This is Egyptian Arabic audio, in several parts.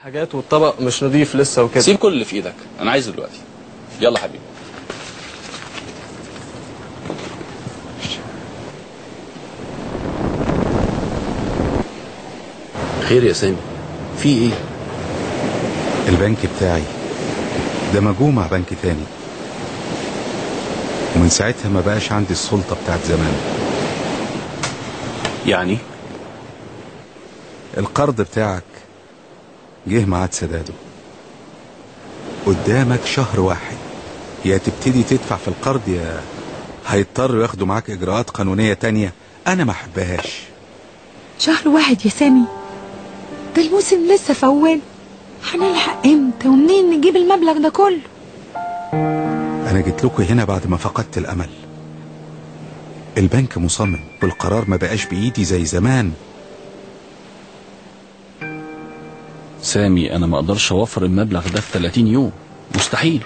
حاجات والطبق مش نظيف لسه وكده سيب كل اللي في ايدك انا عايزه دلوقتي يلا حبيبي خير يا سامي في ايه البنك بتاعي دمجوه مع بنك تاني ومن ساعتها ما بقاش عندي السلطة بتاعت زمان يعني القرض بتاعك جه ميعاد سداده قدامك شهر واحد يا تبتدي تدفع في القرض يا هيضطروا ياخدوا معاك اجراءات قانونية تانية انا ما احبهاش شهر واحد يا سامي ده الموسم لسه في أوله هنلحق امتى ومنين نجيب المبلغ ده كله انا جيت لكم هنا بعد ما فقدت الامل البنك مصمم والقرار ما بقاش بايدي زي زمان سامي انا ما اقدرش اوفر المبلغ ده في 30 يوم مستحيل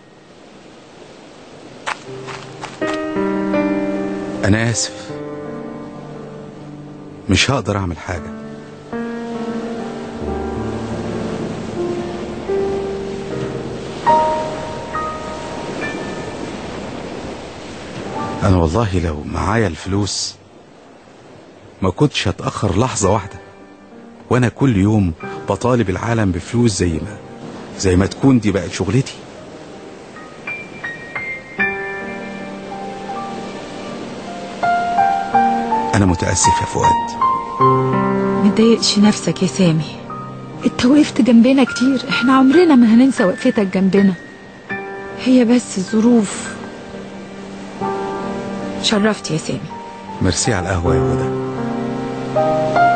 انا اسف مش هقدر اعمل حاجة انا والله لو معايا الفلوس ما كنتش هتأخر لحظة واحدة وانا كل يوم بطالب العالم بفلوس زي ما زي ما تكون دي بقت شغلتي انا متأسف يا فؤاد متضايقش نفسك يا سامي انت وقفت جنبنا كتير احنا عمرنا ما هننسى وقفتك جنبنا هي بس الظروف شرفت يا سامي ميرسي على القهوة يا هدى